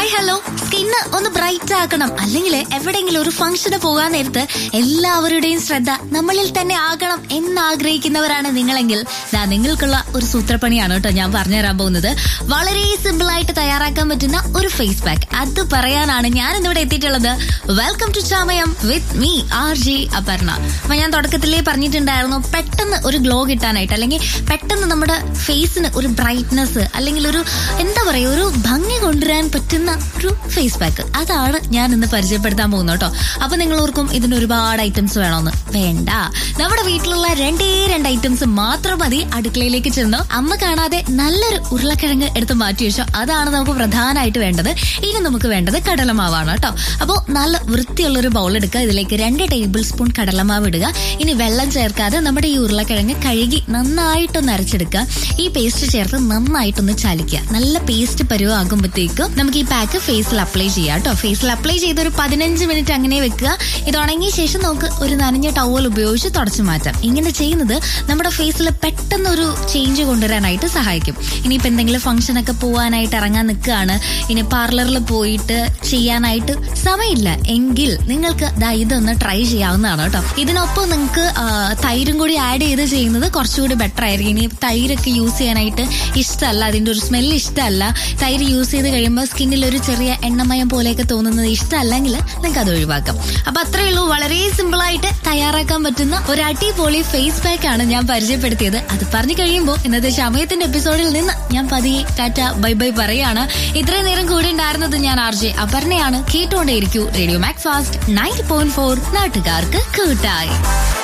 hi hello skin ഒന്ന് bright ആക്കണം അല്ലെങ്കിൽ എവിടെയെങ്കിലും ഒരു ഫംഗ്ഷന് പോകാൻ നേരത്ത് എല്ലാവരുടെയും ശ്രദ്ധ നമ്മളിൽ തന്നെ ആകണം എന്ന് ആഗ്രഹിക്കുന്നവരാണ് നിങ്ങളെങ്കിൽ ദാ നിങ്ങൾക്കുള്ള ഒരു സൂത്രപ്പണിയാണ് കേട്ടോ ഞാൻ പറഞ്ഞുതരാൻ പോകുന്നത് വളരെ സിമ്പിൾ ആയിട്ട് തയ്യാറാക്കാൻ പറ്റുന്ന ഒരു ഫേസ് പാക്ക് അത് പറയാനാണ് ഞാൻ ഇന്നിവിടെ എത്തിയിട്ടുള്ളത് welcome to Chamayam with me R J Aparna അപ്പൊ ഞാൻ തുടക്കത്തിലേ പറഞ്ഞിട്ടുണ്ടായിരുന്നു പെട്ടെന്ന് ഒരു ഗ്ലോ കിട്ടാനായിട്ട് അല്ലെങ്കിൽ പെട്ടെന്ന് നമ്മുടെ ഫേസിന് ഒരു ബ്രൈറ്റ്നെസ് അല്ലെങ്കിൽ ഒരു എന്താ പറയുക ഒരു ഭംഗി കൊണ്ടുവരാൻ പറ്റുന്ന ഒരു ഫേസ് പാക്ക് അതാണ് ഞാൻ ഇന്ന് പരിചയപ്പെടുത്താൻ പോകുന്നത് കേട്ടോ അപ്പൊ നിങ്ങൾ ഓർക്കും ഇതിന് ഒരുപാട് ഐറ്റംസ് വേണമെന്ന് വേണ്ട നമ്മുടെ വീട്ടിലുള്ള രണ്ടേ രണ്ട് ഐറ്റംസ് മാത്രം മതി അടുക്കളയിലേക്ക് ചെന്ന് അമ്മ കാണാതെ നല്ലൊരു ഉരുളക്കിഴങ്ങ് എടുത്ത് മാറ്റി വെച്ചോ അതാണ് നമുക്ക് പ്രധാനമായിട്ട് വേണ്ടത് ഇനി നമുക്ക് വേണ്ടത് കടലമാവാണ് കേട്ടോ അപ്പോൾ നല്ല വൃത്തിയുള്ള ഒരു ബൗൾ എടുക്കുക ഇതിലേക്ക് രണ്ട് ടേബിൾ സ്പൂൺ കടലമാവ് ഇടുക ഇനി വെള്ളം ചേർക്കാതെ നമ്മുടെ ഈ ഉരുളക്കിഴങ്ങ് കഴുകി നന്നായിട്ടൊന്ന് അരച്ചെടുക്കുക ഈ പേസ്റ്റ് ചേർത്ത് നന്നായിട്ടൊന്ന് ചലിക്കുക നല്ല പേസ്റ്റ് പരുവാകുമ്പോഴത്തേക്കും നമുക്ക് ഈ പാക്ക് ഫേസിൽ അപ്ലൈ ചെയ്യാം കേട്ടോ ഫേസിൽ അപ്ലൈ ചെയ്ത് ഒരു പതിനഞ്ച് മിനിറ്റ് അങ്ങനെ വെക്കുക ഇത് ഉണങ്ങിയ ശേഷം നമുക്ക് ഒരു നനഞ്ഞ ടവൽ ഉപയോഗിച്ച് തുടച്ചു മാറ്റാം ഇങ്ങനെ ചെയ്യുന്നത് നമ്മുടെ ഫേസിൽ പെട്ടെന്ന് ഒരു ചേഞ്ച് കൊണ്ടുവരാനായിട്ട് സഹായിക്കും ഇനിയിപ്പോ എന്തെങ്കിലും ഫംഗ്ഷൻ ഒക്കെ പോവാനായിട്ട് ഇറങ്ങാൻ നിൽക്കുകയാണ് ഇനി പാർലറിൽ പോയിട്ട് ചെയ്യാനായിട്ട് സമയമില്ല എങ്കിൽ നിങ്ങൾക്ക് ദാ ഇതൊന്ന് ട്രൈ ചെയ്യാവുന്നതാണ് കേട്ടോ ഇതിനൊപ്പം നിങ്ങൾക്ക് ആ, തൈരും കൂടി ആഡ് ചെയ്ത് ചെയ്യുന്നത് കുറച്ചുകൂടി ബെറ്റർ ആയിരിക്കും ഇനി തൈരൊക്കെ യൂസ് ചെയ്യാനായിട്ട് ഇഷ്ടമല്ല അതിന്റെ ഒരു സ്മെല്ല് ഇഷ്ടമല്ല തൈര് യൂസ് ചെയ്ത് കഴിയുമ്പോൾ സ്കിന്നിൽ ഒരു ചെറിയ എണ്ണമയം പോലെയൊക്കെ തോന്നുന്നത് ഇഷ്ടമല്ലെങ്കിൽ നിങ്ങൾക്ക് അത് ഒഴിവാക്കാം അപ്പൊ അത്രയേ ഉള്ളൂ വളരെ സിമ്പിൾ ആയിട്ട് തയ്യാറാക്കാൻ പറ്റുന്ന ഒരു അടിപൊളി ഫേസ് പാക്ക് ആണ് ഞാൻ പരിചയപ്പെടുത്തിയത് അത് പറഞ്ഞു കഴിയുമ്പോൾ ഇന്നത്തെ സമയത്തിന്റെ എപ്പിസോഡിൽ നിന്ന് ഞാൻ പതിയെ ടാറ്റ ബൈ ബൈ പറയാണ് ഇത്രയും നേരം കൂടെ ഉണ്ടായിരുന്നത് ഞാൻ ആർ ജെ അപർണയാണ് കേട്ടുകൊണ്ടേയിരിക്കൂ radio max fast ninety point four നാട്ടുകാർക്ക് കൂട്ടായി